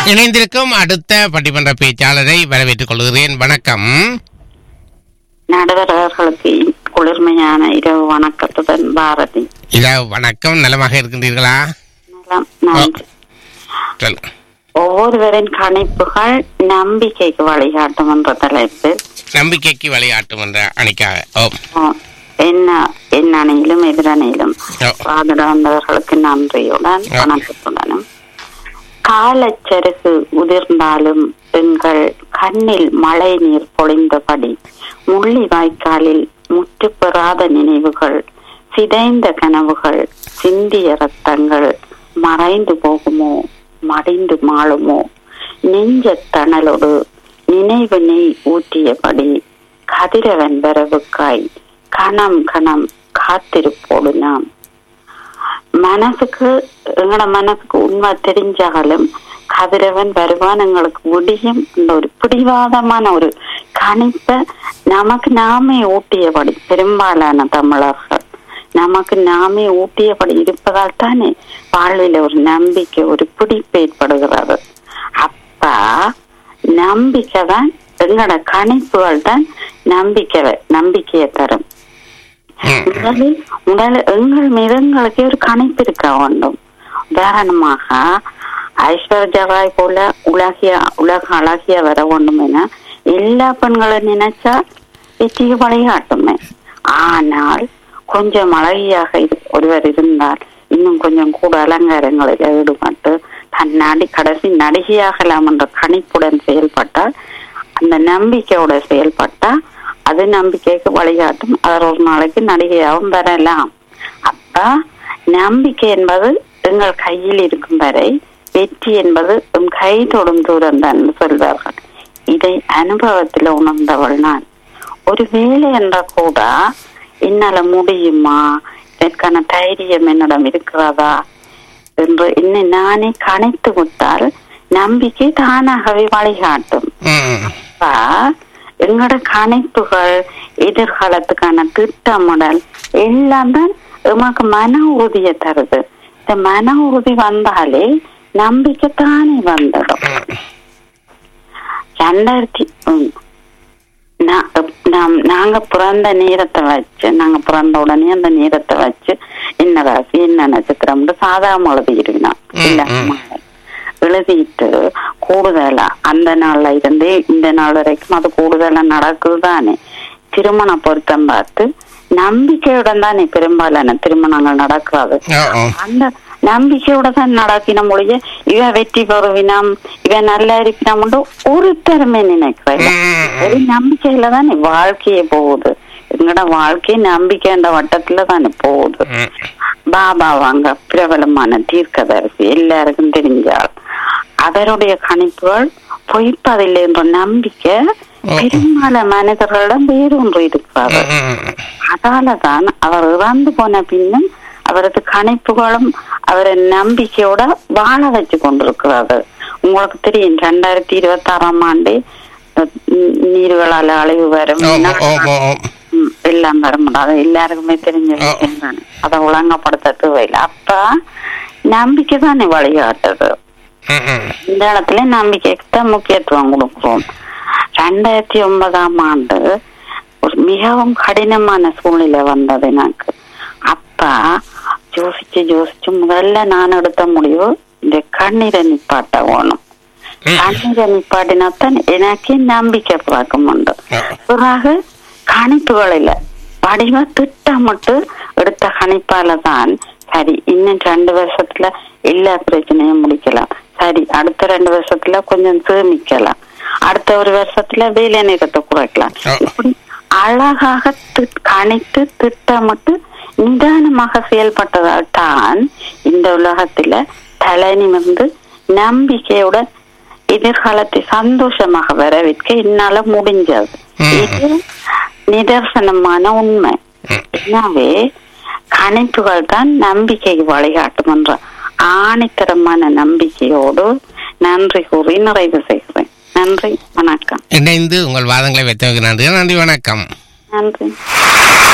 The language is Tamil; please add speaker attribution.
Speaker 1: இணைந்திருக்கும் அடுத்த பட்டிமன்ற பேச்சாளரை வரவேற்றுக் கொள்கிறேன் வணக்கம்
Speaker 2: நடுவர் அவர்களுக்கு குளிர்மையான இரவு வணக்கத்துடன் பாரதி
Speaker 1: இதா வணக்கம் நலமாக இருக்கின்றீர்களா
Speaker 2: நலம் நன்றி
Speaker 1: சொல்
Speaker 2: ஒவ்வொருவரின் கணிப்புகள் நம்பிக்கைக்கு வழிகாட்டும் என்ற தலைப்பு
Speaker 1: நம்பிக்கைக்கு விளையாட்டும் என்ற அணிக்காக ஓ
Speaker 2: ஆ, என்ன என் அணியிலும் எதிரணியிலும்
Speaker 1: ஓ.
Speaker 2: வாதிட வந்தவர்களுக்கு நன்றியுடன்
Speaker 1: ஆ.
Speaker 2: வணக்கத்துடனும் காலச்சருகு உதிர்ந்தாலும் எங்கள் கண்ணில் மழை நீர் பொழிந்தபடி முள்ளி வாய்க்காலில் முற்று பெறாத நினைவுகள் சிதைந்த கனவுகள் சிந்திய ரத்தங்கள் மறைந்து போகுமோ மடிந்து மாளுமோ நெஞ்சத் தணலோடு நினைவு நெய் ஊற்றியபடி கதிரவன் வரவுக்காய் கணம் கணம் காத்திருப்போடு நாம் மனசுக்கு எங்களோட மனசுக்கு உண்மை தெரிஞ்சாலும் கதிரவன் வருவான் எங்களுக்கு விடியும் இந்த ஒரு பிடிவாதமான ஒரு கணிப்பை நமக்கு நாமே ஊட்டியபடி பெரும்பாலான தமிழர்கள் நமக்கு நாமே ஊட்டியபடி இருப்பதால் தானே வாழ்வில் ஒரு நம்பிக்கை ஒரு பிடிப்பு ஏற்படுகிறது அப்ப நம்பிக்கை தான் எங்களோட கணிப்புகள் தான் நம்பிக்கை நம்பிக்கையை தரும்
Speaker 1: ம்.
Speaker 2: முதலில் முதல் எங்கள் மீது எங்களுக்கு ஒரு கணிப்பு இருக்க வேண்டும் உதாரணமாக ஐஸ்வர்யா ராய் போல உலகிய உலக அழகிய வர வேண்டும் என எல்லா பெண்களும் நினைச்சா வெற்றிக்கு வழிகாட்டுமே ஆனால் கொஞ்சம் அழகியாக இரு- ஒருவர் இருந்தால் இன்னும் கொஞ்சம் கூட அலங்காரங்களில் ஈடுபட்டு தன் நடி கடைசி நடிகையாகலாம் என்ற கணிப்புடன் செயல்பட்டால் அந்த நம்பிக்கையோட செயல்பட்டா அது நம்பிக்கைக்கு வழிகாட்டும் அவர் ஒரு நாளைக்கு நடிகையாகவும் வரலாம் அப்ப நம்பிக்கை என்பது எங்கள் கையில் இருக்கும் வரை வெற்றி என்பது எம் கை தொடும் தூரம் தான் சொல்வார்கள் இதை அனுபவத்தில் உணர்ந்தவள் நான் ஒரு வேலை என்ற கூட என்னால முடியுமா இதற்கான தைரியம் என்னிடம் இருக்கிறதா என்று என்னை நானே கணித்து விட்டால் நம்பிக்கை தானாகவே வழிகாட்டும்
Speaker 1: ம்.
Speaker 2: அப்ப எங்களோட கணிப்புகள் எதிர்காலத்துக்கான திட்டமிடல் எல்லாம் தான் எமக்கு மன உறுதியை தருது இந்த மன உறுதி வந்தாலே நம்பிக்கை தானே வந்துடும் ரெண்டாயிரத்தி ம், நா- நாம்- நாங்க பிறந்த நேரத்தை வச்சு நாங்க பிறந்த உடனே அந்த நேரத்தை வச்சு என்ன ராசி என்ன நட்சத்திரம்னு சாதாரண எழுதி இருக்கணும்
Speaker 1: ம்,
Speaker 2: இல்ல
Speaker 1: ம்.
Speaker 2: எழுதிட்டு கூடுதலா அந்த நாள்ல இருந்து இந்த நாள் வரைக்கும் அது கூடுதலா நடக்குது தானே திருமண பொருத்தம் பார்த்து நம்பிக்கையுடன் தானே பெரும்பாலான திருமணங்கள் நடக்கிறது
Speaker 1: ஓ, ஓ.
Speaker 2: அந்த நம்பிக்கையோட தான் நடக்கின மொழிய இவன் வெற்றி பெறுவினம் இவன் நல்லா இருக்கிறான் ஒரு திறமை நினைக்கிறேன்
Speaker 1: ம்,
Speaker 2: ஒரு நம்பிக்கையில தானே வாழ்க்கையே போகுது எங்களோட வாழ்க்கை நம்பிக்கைன்ற வட்டத்துல தானே போகுது
Speaker 1: ம்.
Speaker 2: பாபா வாங்க பிரபலமான தீர்க்கதரிசி எல்லாருக்கும் தெரிஞ்சால் அவருடைய கணிப்புகள் பொய்ப்பதில்லை என்ற நம்பிக்கை
Speaker 1: ஓ.
Speaker 2: பெரும்பால மனிதர்களிடம் வேறொன்று இருக்கிறது
Speaker 1: ம், ம்.
Speaker 2: அதாலதான் அவர் இறந்து போன பின்னும் அவரது கணிப்புகளும் அவரை நம்பிக்கையோட வாழ வச்சு கொண்டிருக்கிறாரு உங்களுக்கு தெரியும் ரெண்டாயிரத்தி இருபத்தி ஆறாம் ஆண்டு அஹ், நீர்வளால அழிவு வரும்
Speaker 1: ஓ, ஓ, ஓ, ஓ.
Speaker 2: ம், எல்லாம் வர முடியாது எல்லாருக்குமே தெரிஞ்ச
Speaker 1: ஓ.
Speaker 2: விஷயம் தானே அதை ஒழுங்கப்படுத்த தேவையில்லை அப்ப நம்பிக்கை தானே வழிகாட்டுது
Speaker 1: ம், ம்.
Speaker 2: இந்த இடத்துல நம்பிக்கைக்கு தான் முக்கியத்துவம் கொடுக்கிறோம் ரெண்டாயிரத்தி ஒன்பதாம் ஆண்டு ஒரு மிகவும் கடினமான சூழ்நிலை வந்தது எனக்கு அப்ப யோசிச்சு யோசிச்சு முதல்ல நான் எடுத்த முடிவு இந்த கண்ணீரை நிப்பாட்ட வேணும்
Speaker 1: ம்.
Speaker 2: கண்ணீரை நிப்பாட்டினாத்தான் எனக்கே நம்பிக்கை பழக்கம் உண்டு
Speaker 1: ஓ.
Speaker 2: பிறகு கணிப்புகளில் வடிவ திட்டமிட்டு எடுத்த கணிப்பால தான் சரி இன்னும் ரெண்டு வருஷத்துல எல்லா பிரச்சனையும் முடிக்கலாம் சரி அடுத்த ரெண்டு வருஷத்துல கொஞ்சம் சேமிக்கலாம் அடுத்த ஒரு வருஷத்துல வேலை நேரத்தை குறைக்கலாம்
Speaker 1: ஆ.
Speaker 2: இப்படி அழகாக தி- கணித்து திட்டமிட்டு நிதானமாக செயல்பட்டதால் தான் இந்த உலகத்துல தலை நிமிர்ந்து நம்பிக்கையோட எதிர்காலத்தை சந்தோஷமாக வரவேற்க என்னால முடிஞ்சது
Speaker 1: ம்.
Speaker 2: இது நிதர்சனமான உண்மை
Speaker 1: ம்.
Speaker 2: எனவே கணிப்புகள் தான் நம்பிக்கைக்கு வழிகாட்டும் என்ற ஆணித்தரமான நம்பிக்கையோடு நன்றி கூறி நிறைவு செய்கிறேன் நன்றி வணக்கம்
Speaker 1: இணைந்து உங்கள் வாதங்களை வைத்தவங்க நன்றி நன்றி வணக்கம்
Speaker 2: நன்றி